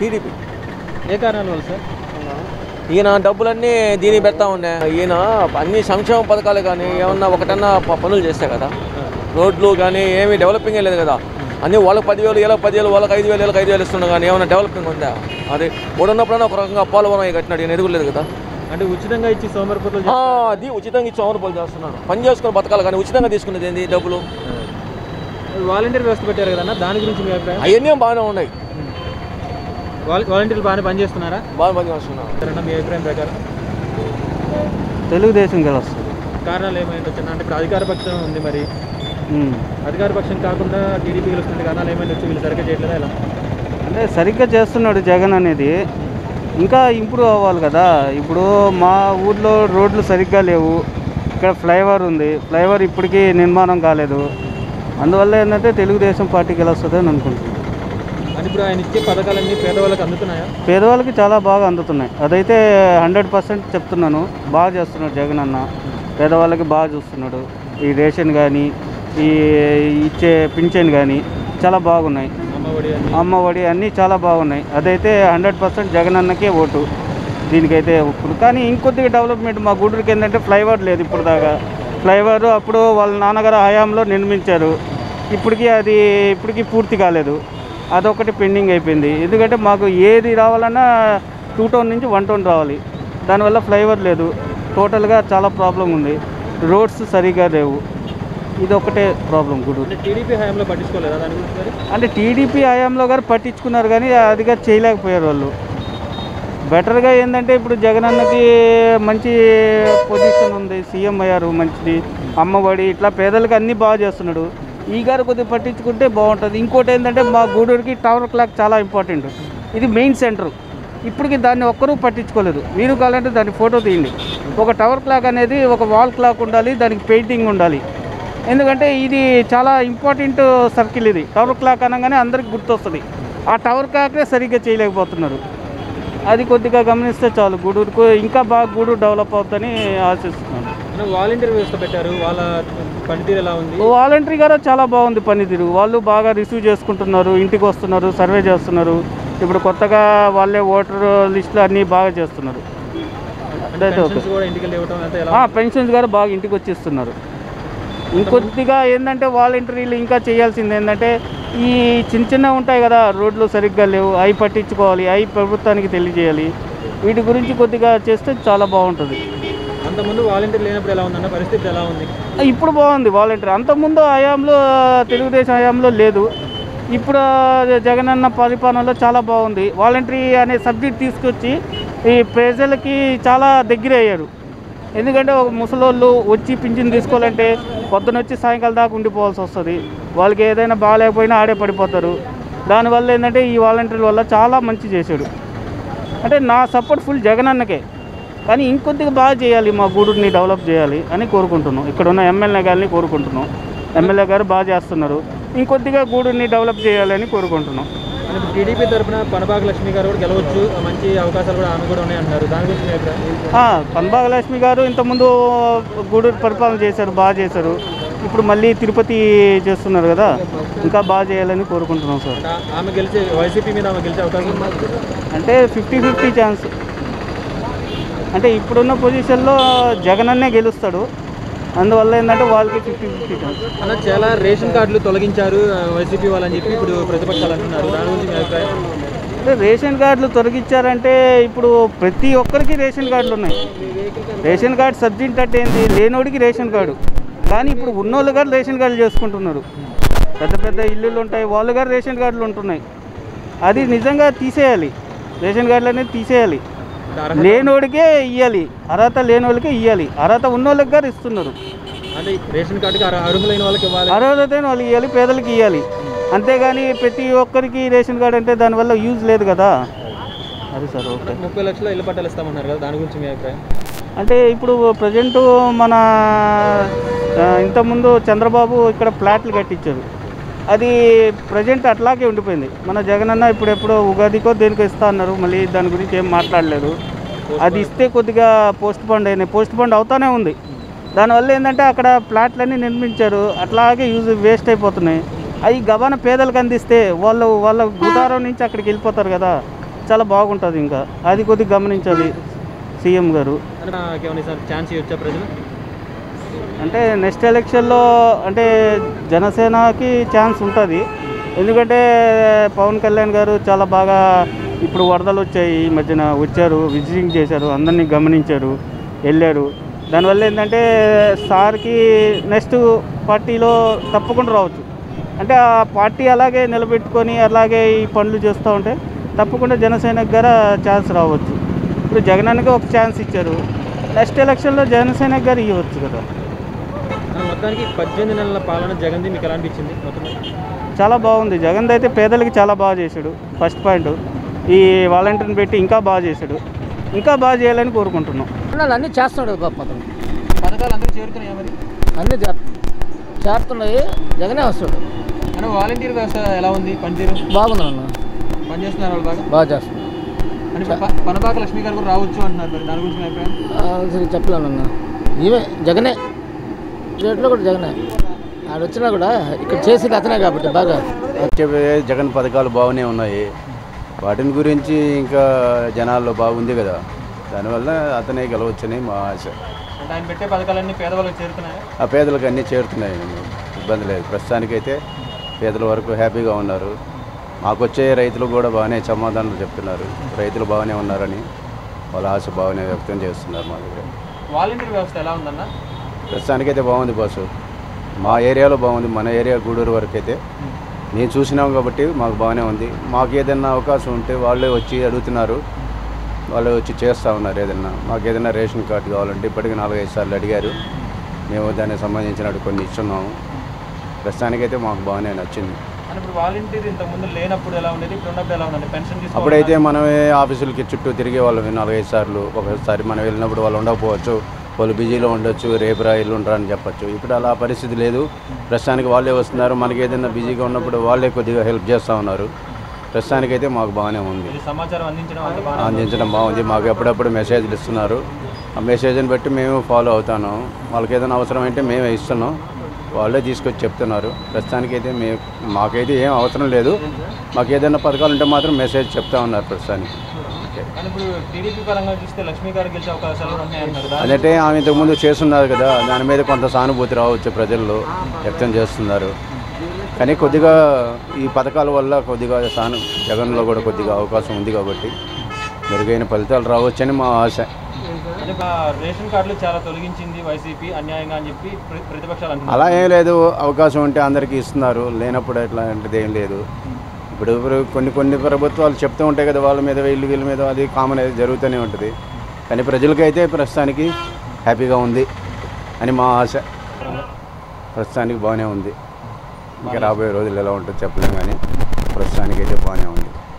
TDP ఏ కారణాల వల్ల sir ఈయన డబ్బులన్నీ దీనికి పెడతా ఉన్నాయి ఈయన అన్ని సంక్షేమ పథకాలు కానీ ఏమన్నా ఒకటన్నా ప- పనులు చేస్తే కదా రోడ్లు కానీ ఏమీ డెవలపింగ్ లేదు కదా అన్నీ వాళ్ళకి పదివేలు ఇలా పదివేలు వాళ్ళకి ఐదు వేలు వీళ్ళకి ఐదు వేలు ఇస్తున్నా కానీ ఏమైనా డెవలపింగ్ ఉందా అది ఉన్నప్పుడైనా ఒక రకంగా పోలవరం అవి కట్టినాడు ఈయన ఎదుగులేదు కదా అంటే ఉచితంగా ఇచ్చి సోమరిపోతులు ఆ, అది ఉచితంగా ఇచ్చి అమలు చేస్తున్నాడు పని చేసుకుని బతకాలి కానీ ఉచితంగా తీసుకునేది ఏంది డబ్బులు వాలంటీర్ వ్యవస్థ పెట్టారు కదన్నా దాని గురించి మీ అభిప్రాయం అవన్నీ బాగానే ఉన్నాయి వాల- వాలంటీర్లు బాగానే పనిచేస్తున్నారా బాగా పని చేస్తున్నాడు సరేనా మీ అభిప్రాయం ప్రకారం తెలుగుదేశం గెలుస్తుంది కారణాలు ఏమైనా వచ్చిందా అంటే ఇప్పుడు అధికార పక్షం ఉంది మరి అధికార పక్షం కాకుండా టీడీపీ గెలుస్తుంది కారణాలు ఏమైనా వచ్చి వీళ్ళు సరిగ్గా చేయట్లేదా ఇలా అంటే సరిగ్గా చేస్తున్నాడు జగన్ అనేది ఇంకా ఇంప్రూవ్ అవ్వాలి కదా ఇప్పుడు మా ఊర్లో రోడ్లు సరిగ్గా లేవు ఇక్కడ ఫ్లైఓవర్ ఉంది ఫ్లైఓవర్ ఇప్పటికీ నిర్మాణం కాలేదు అందువల్ల ఏంటంటే తెలుగుదేశం పార్టీ గెలుస్తుంది అని అనుకుంటున్నాను అంటే ఇప్పుడు ఆయన ఇచ్చే పథకాలన్నీ పేదవాళ్ళకి అందుతున్నాయా పేదవాళ్ళకి చాలా బాగా అందుతున్నాయి అదైతే హండ్రెడ్ పర్సెంట్ చెప్తున్నాను బాగా చేస్తున్నాడు జగన్ అన్న పేదవాళ్ళకి బాగా చూస్తున్నాడు ఈ రేషన్ కానీ ఈ ఇచ్చే పింఛన్ కానీ చాలా బాగున్నాయి అమ్మఒడి అని అమ్మ ఒడి అన్నీ చాలా బాగున్నాయి అదైతే హండ్రెడ్ పర్సెంట్ జగన్ అన్నకే ఓటు దీనికైతే ఇప్పుడు కానీ ఇంకొద్దిగా డెవలప్మెంట్ మా గూడూరుకి ఏంటంటే ఫ్లైఓవర్ లేదు ఇప్పుడు దాకా ఫ్లైఓవర్ అప్పుడు వాళ్ళ నాన్నగారు హయాంలో నిర్మించారు ఇప్పటికీ అది ఇప్పటికీ పూర్తి కాలేదు అదొకటి పెండింగ్ అయిపోయింది ఎందుకంటే మాకు ఏది రావాలన్నా టూ టౌన్ నుంచి వన్ టౌన్ రావాలి దానివల్ల ఫ్లైఓవర్ లేదు టోటల్గా చాలా ప్రాబ్లం ఉంది రోడ్స్ సరిగా లేవు ఇది ఒకటే ప్రాబ్లం గూడూరు అంటే టీడీపీ హయాంలో పట్టించుకోలేదా దాని గురించి మరి అంటే టీడీపీ హయాంలో గారు పట్టించుకున్నారు కానీ అదిగా చేయలేకపోయారు వాళ్ళు బెటర్గా ఏంటంటే ఇప్పుడు జగనన్నకి మంచి పొజిషన్ ఉంది సీఎం అయ్యారు మంచిది అమ్మఒడి ఇట్లా పేదలకు అన్నీ బాగా చేస్తున్నాడు ఈ గారు కొద్దిగా పట్టించుకుంటే బాగుంటుంది ఇంకోటి ఏంటంటే మా గూడూరుకి టవర్ క్లాక్ చాలా ఇంపార్టెంట్ ఇది మెయిన్ సెంటర్ ఇప్పటికి దాన్ని ఒక్కరూ పట్టించుకోలేదు మీరు కావాలంటే దాని ఫోటో తీయండి ఒక టవర్ క్లాక్ అనేది ఒక వాల్ క్లాక్ ఉండాలి దానికి పెయింటింగ్ ఉండాలి ఎందుకంటే ఇది చాలా ఇంపార్టెంట్ సర్కిల్ ఇది టవర్ క్లాక్ అనగానే అందరికి గుర్తొస్తుంది ఆ టవర్ క్లాక్నే సరిగ్గా చేయలేకపోతున్నారు అది కొద్దిగా గమనిస్తే చాలు గూడూరుకు ఇంకా బాగా గూడూరు డెవలప్ అవుతుందని ఆశిస్తున్నాను అంటే వాలంటీర్ వ్యవస్థ పెట్టారు వాళ్ళ పనితీరు ఎలా ఉంది వాలంటరీ గారు చాలా బాగుంది పనితీరు వాళ్ళు బాగా రిసీవ్ చేసుకుంటున్నారు ఇంటికి వస్తున్నారు సర్వే చేస్తున్నారు ఇప్పుడు కొత్తగా వాళ్ళే ఓటర్ లిస్టులు అన్నీ బాగా చేస్తున్నారు అంటే అదైతే ఓకే పెన్షన్స్ కూడా ఇంటికి వెళ్ళి ఇవ్వటం అంతా ఎలా ఆ, పెన్షన్స్ గారు బాగా ఇంటికి వచ్చేస్తున్నారు ఇంకొద్దిగా ఏంటంటే వాలంటీర్లు ఇంకా చేయాల్సింది ఏంటంటే ఈ చిన్న చిన్న ఉంటాయి కదా రోడ్లు సరిగ్గా లేవు అవి పట్టించుకోవాలి అవి ప్రభుత్వానికి తెలియజేయాలి వీటి గురించి కొద్దిగా చేస్తే చాలా బాగుంటుంది అంతకుముందు వాలంటీర్ లేనప్పుడు ఎలా ఉందన్న పరిస్థితి ఎలా ఉంది ఇప్పుడు బాగుంది వాలంటీర్ అంతకుముందు హయాంలో తెలుగుదేశం హయాంలో లేదు ఇప్పుడు జగనన్న పరిపాలనలో చాలా బాగుంది వాలంటరీ అనే సబ్జెక్ట్ తీసుకొచ్చి ఈ ప్రజలకి చాలా దగ్గర అయ్యారు ఎందుకంటే ఒక ముసలోళ్ళు వచ్చి పింఛన్ తీసుకోవాలంటే పొద్దున వచ్చి సాయంకాలం దాకా ఉండిపోవాల్సి వస్తుంది వాళ్ళకి ఏదైనా బాగాలేకపోయినా ఆడే పడిపోతారు దానివల్ల ఏంటంటే ఈ వాలంటీర్ వల్ల చాలా మంచి చేశాడు అంటే నా సపోర్ట్ ఫుల్ జగన్ అన్నకే కానీ ఇంకొద్దిగా బాగా చేయాలి మా గూడూరుని డెవలప్ చేయాలి అని కోరుకుంటున్నాం ఇక్కడ ఉన్న ఎమ్మెల్యే గారిని కోరుకుంటున్నాం ఎమ్మెల్యే గారు బాగా చేస్తున్నారు ఇంకొద్దిగా గూడూరుని డెవలప్ చేయాలని కోరుకుంటున్నాం అంటే ఇప్పుడు టీడీపీ తరఫున పనబాగ లక్ష్మి గారు కూడా గెలవచ్చు మంచి అవకాశాలు కూడా ఆమె కూడా ఉన్నాయి అంటారు దాని గురించి మీ అభిప్రాయం పన్బాగ లక్ష్మి గారు ఇంతకుముందు గూడూరు పరిపాలన చేశారు బాగా చేశారు ఇప్పుడు మళ్ళీ తిరుపతి చేస్తున్నారు కదా ఇంకా బాగా చేయాలని కోరుకుంటున్నాం సార్ అంటే ఆ- ఆమె గెలిచే వైసీపీ మీద ఆమె గెలిచే అవకాశం ఉంది అంటే ఫిఫ్టీ ఫిఫ్టీ ఛాన్స్ అంటే ఇప్పుడున్న పొజిషన్లో జగన్ అన్నే గెలుస్తాడు అందువల్ల ఏంటంటే వాళ్ళకి ఫిఫ్టీ ఫిఫ్టీ ఛాన్స్ అన్న చాలా రేషన్ కార్డులు తొలగించారు ఆ, వైసీపీ వాళ్ళని చెప్పి ఇప్పుడు ప్రతిపక్షాలు అంటున్నారు దాని గురించి మీ అభిప్రాయం అంటే రేషన్ కార్డులు తొలగించారంటే ఇప్పుడు ప్రతి ఒక్కరికి రేషన్ కార్డులు ఉన్నాయి రేషన్ కార్డు సబ్జెక్ట్ అంటే ఏంది లేనోడికి రేషన్ కార్డు కానీ ఇప్పుడు ఉన్నోళ్ళు గారు రేషన్ కార్డులు చేసుకుంటున్నారు పెద్ద పెద్ద ఇల్లులు ఉంటాయి వాళ్ళు గారు రేషన్ కార్డులు ఉంటున్నాయి అది నిజంగా తీసేయాలి రేషన్ కార్డులు అనేది తీసేయాలి అర్హత- లేనోడికే ఇవ్వాలి అర్హత లేని వాళ్ళకే ఇవ్వాలి అర్హత ఉన్నోళ్ళకి గారు ఇస్తున్నారు అంటే రేషన్ కార్డుకి అర్హ- అర్హులైన వాళ్ళకి ఇవ్వాలి అర్హత అయిన వాళ్ళకి ఇవ్వాలి పేదలకు ఇవ్వాలి అంతేగాని ప్రతి ఒక్కరికి రేషన్ కార్డు అంటే దానివల్ల యూజ్ లేదు కదా అది సార్ ఓకే ముప్పై లక్షల ఇల్లు పట్టాలు ఇస్తామన్నారు కదా దాని గురించి మీ అభిప్రాయం అంటే ఇప్పుడు ప్రజెంట్ మన ఆ, ఇంతకుముందు చంద్రబాబు ఇక్కడ ఫ్లాట్లు కట్టించారు అది ప్రజెంట్ అట్లాగే ఉండిపోయింది మన జగనన్న ఇప్పుడు ఎప్పుడో ఉగాదికో దేనికో ఇస్తా అన్నారు మళ్ళీ దాని గురించి ఏం మాట్లాడలేదు అది ఇస్తే కొద్దిగా పోస్ట్ పోండ్ అయినాయి పోస్ట్ పోండ్ అవుతానే ఉంది దానివల్ల ఏంటంటే అక్కడ ఫ్లాట్లన్నీ నిర్మించారు అట్లాగే యూజ్ వేస్ట్ అయిపోతున్నాయి అవి గబాన పేదలకు అందిస్తే వాళ్ళు వాళ్ళ గుడారం నుంచి అక్కడికి వెళ్ళిపోతారు కదా చాలా బాగుంటుంది ఇంకా అది కొద్దిగా గమనించాలి సీఎం గారు అంటే నాకేమైనా ఈసారి ఛాన్స్ ఇవ్వచ్చా ప్రజలు అంటే నెక్స్ట్ ఎలక్షన్లో అంటే జనసేనకి ఛాన్స్ ఉంటుంది ఎందుకంటే పవన్ కళ్యాణ్ గారు చాలా బాగా ఇప్పుడు వరదలు వచ్చాయి ఈ మధ్యన వచ్చారు విజిటింగ్ చేశారు అందరినీ గమనించారు వెళ్ళారు దానివల్ల ఏంటంటే సార్కి నెక్స్ట్ పార్టీలో తప్పకుండా రావచ్చు అంటే ఆ పార్టీ అలాగే నిలబెట్టుకొని అలాగే ఈ పనులు చేస్తూ ఉంటే తప్పకుండా జనసేనకు గారు ఛాన్స్ రావచ్చు ఇప్పుడు జగనానికి ఒక ఛాన్స్ ఇచ్చారు నెక్స్ట్ ఎలక్షన్లో జనసేనకు గారు ఇవ్వచ్చు కదా ఆ, మొత్తానికి పద్దెనిమిది నెలల పాలన జగన్ది మీకు ఎలా అనిపించింది మొత్తం చాలా బాగుంది జగన్ అయితే పేదలకి చాలా బాగా చేశాడు ఫస్ట్ పాయింట్ ఈ వాలంటీర్ని పెట్టి ఇంకా బాగా చేశాడు ఇంకా బాగా చేయాలని కోరుకుంటున్నాం అన్నాడు అన్నీ చేస్తున్నాడు గొప్ప అతను పథకాలు అందరూ చేరుతున్నాయా మరి అన్నీ చేర్- చేరుతున్నాయి జగనే వస్తాడు అంటే వాలంటీర్ వ్యవస్థ ఎలా ఉంది పనితీరు బాగుంది అన్న పనిచేస్తున్నారు వాళ్ళు బాగా బాగా చేస్తున్నాడు అంటే ప- పనబాక లక్ష్మీ గారు కూడా రావచ్చు అంటున్నారు మరి దాని గురించి మీ అభిప్రాయం ఆ, సరే చెప్పలేను అన్న ఇవే జగనే స్టేట్లో కూడా జగనే ఆడ వచ్చినా కూడా ఇక్కడ చేసేది అతనే కాబట్టి బాగా వచ్చే జగన్ పథకాలు బాగానే ఉన్నాయి వాటిని గురించి ఇంకా జనాల్లో బాగుంది కదా దానివల్ల అతనే గెలవచ్చని మా ఆశ అంటే ఆయన పెట్టే పథకాలన్నీ పేదవాళ్ళకి చేరుతున్నాయా ఆ పేదలకు అన్నీ చేరుతున్నాయి ఇబ్బంది లేదు ప్రస్తుతానికైతే పేదల వరకు హ్యాపీగా ఉన్నారు మాకు వచ్చే రైతులు కూడా బాగానే సమాధానాలు చెప్తున్నారు రైతులు బాగానే ఉన్నారని వాళ్ళ ఆశ బాగానే వ్యక్తం చేస్తున్నారు మా దగ్గర వాలంటీర్ వ్యవస్థ ఎలా ఉందన్న ప్రస్తుతానికైతే బాగుంది బాసు మా ఏరియాలో బాగుంది మన ఏరియా గూడూరు వరకు అయితే నేను చూసినాం కాబట్టి మాకు బాగానే ఉంది మాకు ఏదైనా అవకాశం ఉంటే వాళ్ళే వచ్చి అడుగుతున్నారు వాళ్ళే వచ్చి చేస్తూ ఉన్నారు ఏదైనా మాకు ఏదైనా రేషన్ కార్డు కావాలంటే ఇప్పటికి నాలుగైదు సార్లు అడిగారు మేము దానికి సంబంధించినట్టు కొన్ని ఇస్తున్నాము ప్రస్తుతానికైతే మాకు బాగానే నచ్చింది అంటే ఇప్పుడు వాలంటీర్ ఇంత ముందు లేనప్పుడు ఎలా ఉండేది ఇప్పుడు ఉన్నప్పుడు ఎలా ఉందండి పెన్షన్ తీసుకోవాలి అప్పుడైతే మనమే ఆఫీసులకి చుట్టూ తిరిగే వాళ్ళం నాలుగైదు సార్లు ఒకసారి మనం వెళ్ళినప్పుడు వాళ్ళు ఉండకపోవచ్చు వాళ్ళు బిజీలో ఉండొచ్చు రేపు రా ఎల్లుండి రా అని చెప్పొచ్చు ఇప్పుడు అలా పరిస్థితి లేదు ప్రస్తుతానికి వాళ్ళే వస్తున్నారు మనకి ఏదైనా బిజీగా ఉన్నప్పుడు వాళ్ళే కొద్దిగా హెల్ప్ చేస్తూ ఉన్నారు ప్రస్తుతానికైతే మాకు బాగానే ఉంది ఇది సమాచారం అందించడం అంత బాగా అందించడం బాగుంది మాకు ఎప్పుడప్పుడు మెసేజ్లు ఇస్తున్నారు ఆ మెసేజ్ని బట్టి మేము ఫాలో అవుతాను వాళ్ళకి ఏదైనా అవసరం అంటే మేమే ఇస్తున్నాం వాళ్ళే తీసుకొచ్చి చెప్తున్నారు ప్రస్తుతానికైతే మే మాకైతే ఏం అవసరం లేదు మాకు ఏదైనా పథకాలు ఉంటే మాత్రం మెసేజ్ చెప్తా ఉన్నారు ప్రస్తుతానికి ఓకే కానీ ఇప్పుడు టీడీపీ పరంగా చూస్తే లక్ష్మీ గారు గెలిచే అవకాశాలు కూడా ఉన్నాయంటారు దాని అదంటే ఆమె ఇంతకుముందు చేస్తున్నారు కదా దాని మీద కొంత సానుభూతి రావచ్చు ప్రజల్లో వ్యక్తం చేస్తున్నారు కానీ కొద్దిగా ఈ పథకాల వల్ల కొద్దిగా సాను జగన్లో కూడా కొద్దిగా అవకాశం ఉంది కాబట్టి మెరుగైన ఫలితాలు రావచ్చని మా ఆశ అంటే ఆ రేషన్ కార్డులు చాలా తొలగించింది వైసీపీ అన్యాయంగా అని చెప్పి ప్ర- ప్రతిపక్షాలు అంటున్నారు అలా ఏం లేదు అవకాశం ఉంటే అందరికీ ఇస్తున్నారు లేనప్పుడు ఎట్లాంటిది ఏం లేదు ఇప్పుడు ఇప్పుడు కొన్ని కొన్ని ప్రభుత్వాలు చెప్తూ ఉంటాయి కదా వాళ్ళ మీద వీళ్ళు వీళ్ళ మీద అది కామన్ అయితే జరుగుతూనే ఉంటుంది కానీ ప్రజలకైతే ప్రస్తుతానికి హ్యాపీగా ఉంది అని మా ఆశ ప్రస్తుతానికి బాగానే ఉంది ఇంకా రాబోయే రోజులు ఎలా ఉంటుందో చెప్పలేం కానీ ప్రస్తుతానికైతే బాగానే ఉంది